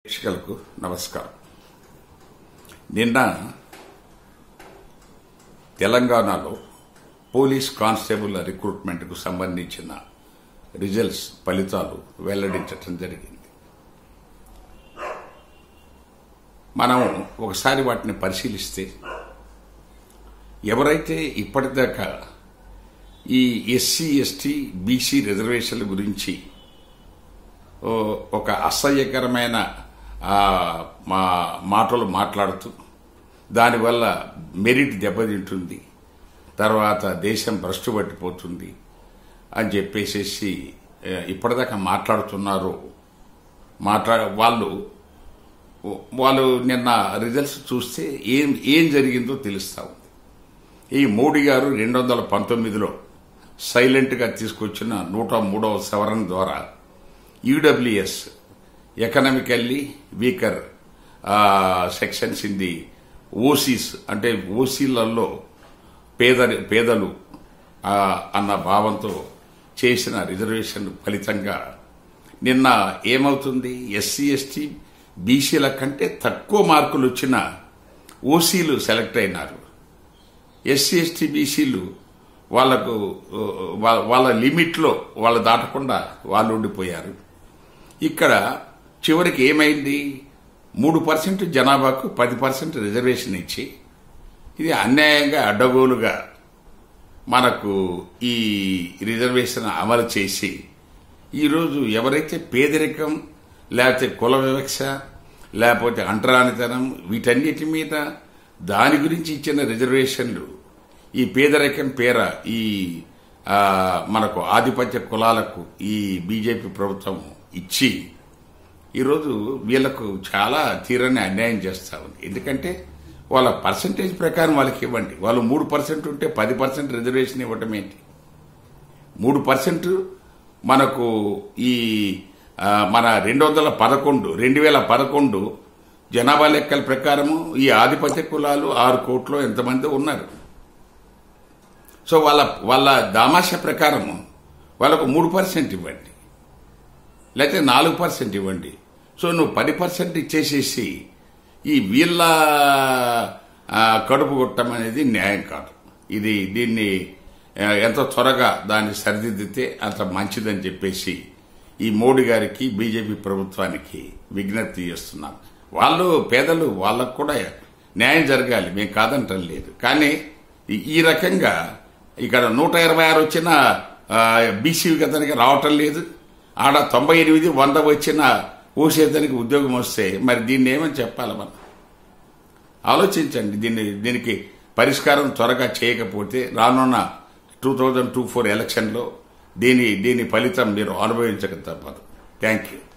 ప్రేక్షకులకు నమస్కారం నిన్న తెలంగాణలో పోలీస్ కానిస్టేబుల్ రిక్రూట్మెంట్కు సంబంధించిన రిజల్ట్స్ ఫలితాలు వెల్లడించటం జరిగింది మనం ఒకసారి వాటిని పరిశీలిస్తే ఎవరైతే ఇప్పటిదాకా ఈ ఎస్సీ ఎస్టీ బీసీ రిజర్వేషన్ల గురించి ఓ, ఒక అసహ్యకరమైన ఆ, మా మాటలు మాట్లాడుతూ దానివల్ల మెరిట్ దెబ్బతింటుంది తర్వాత దేశం భ్రష్టు పట్టిపోతుంది అని చెప్పేసేసి ఆ, ఇప్పటిదాకా మాట్లాడుతున్నారు మాట్లా వాళ్ళు వాళ్ళు నిన్న రిజల్ట్స్ చూస్తే ఏం ఏం జరిగిందో తెలుస్తా ఉంది ఈ మోడీ గారు రెండు వందల పంతొమ్మిదిలో సైలెంట్గా తీసుకొచ్చిన నూట మూడవ సవరణ ద్వారా E W S economically weaker sections in the OCs అంటే ఓసీలలో పేద పేదలు ఆ, అన్న భావంతో చేసిన రిజర్వేషన్ ఫలితంగా నిన్న ఏమవుతుంది ఎస్సీ ఎస్టీ బీసీల కంటే తక్కువ మార్కులు వచ్చిన ఓసీలు సెలెక్ట్ అయినారు ఎస్సీ ఎస్టీ బీసీలు వాళ్లకు ఆ, వా- వాళ్ళ లిమిట్లో వాళ్ళు దాటకుండా వాళ్ళు ఉండిపోయారు ఇక్కడ చివరికి ఏమైంది మూడు పర్సెంట్ జనాభాకు పది పర్సెంట్ రిజర్వేషన్ ఇచ్చి ఇది అన్యాయంగా అడ్డగోలుగా మనకు ఈ రిజర్వేషన్ అమలు చేసి ఈరోజు ఎవరైతే పేదరికం లేకపోతే కుల వివక్ష లేకపోతే అంటరానితనం వీటన్నిటి మీద దాని గురించి ఇచ్చిన రిజర్వేషన్లు ఈ పేదరికం పేర ఈ ఆ, మనకు ఆధిపత్య కులాలకు ఈ బీజేపీ ప్రభుత్వం ఇచ్చి ఈరోజు వీళ్లకు చాలా తీరని అన్యాయం చేస్తా ఉంది ఎందుకంటే వాళ్ళ పర్సంటేజ్ ప్రకారం వాళ్ళకి ఇవ్వండి వాళ్ళు మూడు పర్సెంట్ ఉంటే పది పర్సెంట్ రిజర్వేషన్ ఇవ్వటం ఏంటి మూడు పర్సెంట్ మనకు ఈ ఆ, మన రెండు వందల పదకొండు రెండు వేల పదకొండు జనాభా లెక్కల ప్రకారము ఈ ఆధిపత్య కులాలు ఆరు కోట్లు ఎంతమంది ఉన్నారు సో వాళ్ళ వాళ్ళ దామాష ప్రకారము వాళ్ళకు మూడు పర్సెంట్ ఇవ్వండి లేకపోతే నాలుగు పర్సెంట్ ఇవ్వండి సో నువ్వు పది పర్సెంట్ ఇచ్చేసేసి ఈ వీళ్ళ ఆ, కడుపు కొట్టడం అనేది న్యాయం కాదు ఇది దీన్ని ఆ, ఎంత త్వరగా దాన్ని సరిదిద్దితే అంత మంచిదని చెప్పేసి ఈ మోడీ గారికి బీజేపీ ప్రభుత్వానికి విజ్ఞప్తి చేస్తున్నాం వాళ్ళు పేదలు వాళ్ళకు కూడా న్యాయం జరగాలి మేము కాదంటం లేదు కానీ ఈ- ఈ రకంగా ఇక్కడ నూట ఇరవై ఆరు వచ్చిన బీసీ అతనికి రావటం లేదు ఆడ తొంభై ఎనిమిది వంద వచ్చిన ఊసేతనికి ఉద్యోగం వస్తే మరి దీన్ని ఏమని చెప్పాలి మనం ఆలోచించండి దీన్ని దీనికి పరిష్కారం త్వరగా చేయకపోతే రానున్న టూ థౌజండ్ టూ ఫోర్ ఎలక్షన్లో దీని దీని ఫలితం మీరు అనుభవించక తప్పదు థ్యాంక్ యూ